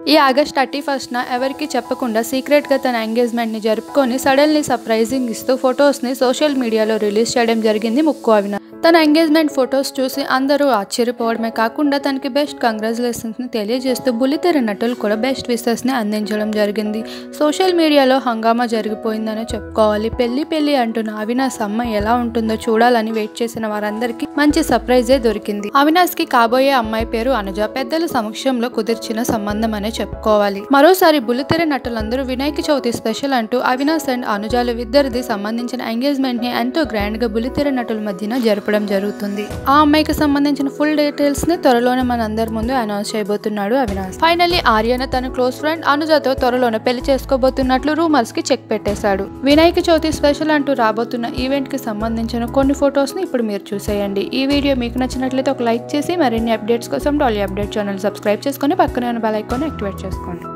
ఈ August thirty ఫస్ట్న ఎవరికి చెప్పకుండా సీక్రెట్గా తన ఎంగేజ్మెంట్ని జరుపుకొని సడన్లీ సర్ప్రైజింగ్ ఇస్తూ ఫొటోస్ని సోషల్ మీడియాలో రిలీజ్ చేయడం జరిగింది ముక్కు అవినాష్ తన ఎంగేజ్మెంట్ ఫొటోస్ చూసి అందరూ ఆశ్చర్యపోవడమే కాకుండా తనకి బెస్ట్ కంగ్రాచులేషన్స్ని తెలియజేస్తూ బుల్లితెర నటులు కూడా బెస్ట్ విషెస్ని అందించడం జరిగింది సోషల్ మీడియాలో హంగామా జరిగిపోయిందనే చెప్పుకోవాలి పెళ్లి పెళ్లి అంటున్న అవినాష్ అమ్మ ఎలా ఉంటుందో చూడాలని వెయిట్ చేసిన వారందరికీ మంచి సర్ప్రైజే దొరికింది అవినాష్ కి కాబోయే అమ్మాయి పేరు అనుజ పెద్దల సమక్షంలో కుదిర్చిన సంబంధం అనే చెప్పుకోవాలి మరోసారి బుల్లితెర నటులందరూ వినాయక చవితి స్పెషల్ అంటూ అవినాష్ అండ్ అనుజాలు ఇద్దరిది సంబంధించిన ఎంగేజ్మెంట్ ని ఎంతో గ్రాండ్ గా బుల్లితెర నటుల మధ్యన జరపడం జరుగుతుంది ఆ అమ్మాయికి సంబంధించిన ఫుల్ డీటెయిల్స్ ని త్వరలోనే మన అందరి ముందు అనౌన్స్ చేయబోతున్నాడు అవినాష్ ఫైనల్లీ ఆర్యన తన క్లోజ్ ఫ్రెండ్ అనుజతో త్వరలోనే పెళ్లి చేసుకోబోతున్నట్లు రూమర్స్ కి చెక్ పెట్టేశాడు వినాయక చవితి స్పెషల్ అంటూ రాబోతున్న ఈవెంట్ కి సంబంధించిన కొన్ని ఫొటోస్ ని ఇప్పుడు మీరు చూసేయండి ఈ వీడియో మీకు నచ్చినట్లయితే ఒక లైక్ చేసి మరిన్ని అప్డేట్స్ కోసం డాలీ అప్డేట్ ఛానల్ సబ్స్క్రైబ్ చేసుకొని పక్కనే ఉన్న బెల్ ఐకాన్ యాక్టివేట్ చేసుకోండి